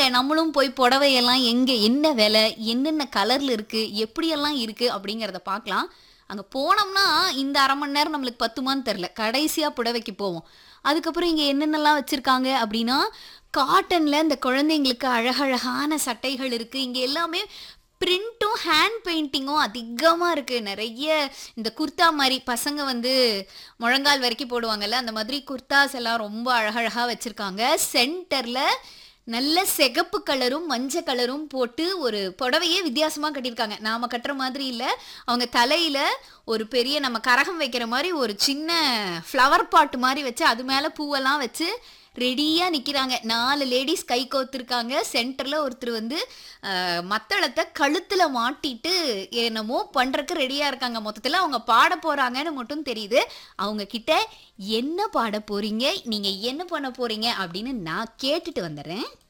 நம்மளும் போய் புடவையெல்லாம் எங்க என்ன விலை என்னென்ன கலர்ல இருக்கு எப்படியெல்லாம் இருக்கு அப்படிங்கிறத பார்க்கலாம் அங்க போனோம்னா இந்த அரை மணி நேரம் நம்மளுக்கு பத்துமான்னு தெரில கடைசியா புடவைக்கு போவோம் அதுக்கப்புறம் இங்க என்னென்னலாம் வச்சிருக்காங்க அப்படின்னா காட்டன்ல இந்த குழந்தைங்களுக்கு அழகழகான சட்டைகள் இருக்கு இங்க எல்லாமே பிரிண்ட்டும் ஹேண்ட் பெயிண்டிங்கும் அதிகமாக இருக்குது நிறைய இந்த குர்தா மாதிரி பசங்க வந்து முழங்கால் வரைக்கும் போடுவாங்கல்ல அந்த மாதிரி குர்தாஸ் எல்லாம் ரொம்ப அழகழகாக வச்சுருக்காங்க சென்டரில் நல்ல சிகப்பு கலரும் மஞ்சள் கலரும் போட்டு ஒரு புடவையே வித்தியாசமாக கட்டியிருக்காங்க நாம் கட்டுற மாதிரி இல்லை அவங்க தலையில் ஒரு பெரிய நம்ம கரகம் வைக்கிற மாதிரி ஒரு சின்ன ஃப்ளவர் பாட் மாதிரி வச்சு அது மேலே பூவெல்லாம் வச்சு ரெடியாக நிற்கிறாங்க நாலு லேடிஸ் கை கோத்துருக்காங்க சென்டரில் ஒருத்தர் வந்து அஹ், மத்தளத்தை கழுத்தில் மாட்டிட்டு என்னமோ பண்ணுறக்கு ரெடியாக இருக்காங்க மொத்தத்தில் அவங்க பாட போகிறாங்கன்னு மட்டும் தெரியுது அவங்க கிட்ட என்ன பாட போகிறீங்க நீங்கள் என்ன பண்ண போகிறீங்க அப்படின்னு நான் கேட்டுட்டு வந்துடுறேன்